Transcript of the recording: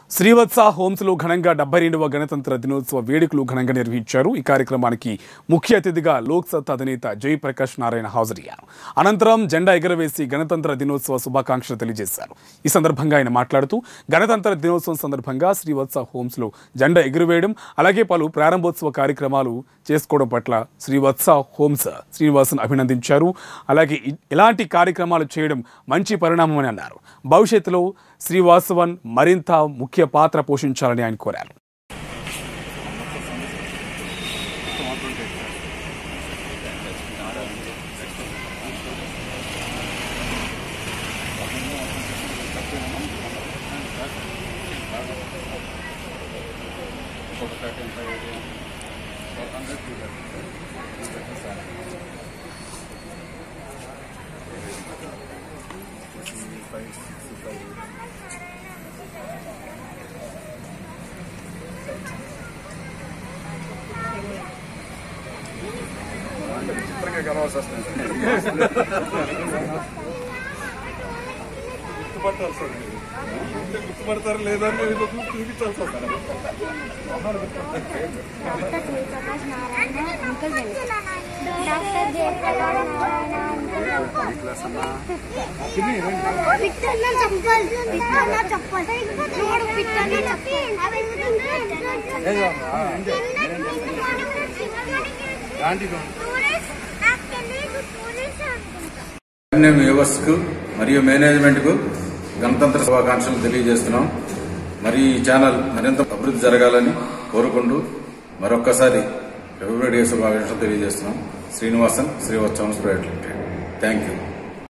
Srivatsa homes లో ఘనంగా డెబ్బై రెండవ గణతంత్ర దినోత్సవ వేడుకలు ఘనంగా నిర్వహించారు ఈ కార్యక్రమానికి ముఖ్య అతిథిగా లోక్ సత్ అధినేత జయప్రకాష్ నారాయణ హాజరయ్యారు అనంతరం జెండా ఎగరవేసి గణతంత్ర దినోత్సవ శుభాకాంక్షలు తెలియజేశారు ఈ సందర్భంగా ఆయన మాట్లాడుతూ గణతంత్ర దినోత్సవం సందర్భంగా శ్రీవత్స హోమ్స్ లో జెండా ఎగురవేయడం అలాగే పలు ప్రారంభోత్సవ కార్యక్రమాలు చేసుకోవడం పట్ల శ్రీవత్స హోమ్స్ శ్రీనివాసన్ అభినందించారు అలాగే ఇ- ఇలాంటి కార్యక్రమాలు చేయడం మంచి పరిణామమని అన్నారు భవిష్యత్తులో శ్రీవాసవన్ మరింత ముఖ్య పాత్ర పోషించాలని ఆయన కోరారు గుర్తుపడతారు లేదని చూపించాల్సి వస్తుంది డాక్టర్ జయప్రకాష్ నారాయణ అంకుల్ తెలుసు డాక్టర్ జయప్రకాష్ నారాయణ అంకుల్ పిట్టన్న చెప్పాలి పిట్టన్న చెప్పాలి చూడు పిట్టన్న చెప్పాలి నేను వ్యూవర్స్కు మరియు మేనేజ్మెంట్కు గణతంత్ర శుభాకాంక్షలు తెలియజేస్తున్నాం మరి ఈ ఛానల్ మరింత అభివృద్ధి జరగాలని కోరుకుంటూ మరొక్కసారి రిపబ్లిక్ డే శుభాకాంక్షలు తెలియజేస్తున్నాం Srinivasan Srivatsavam private limited thank you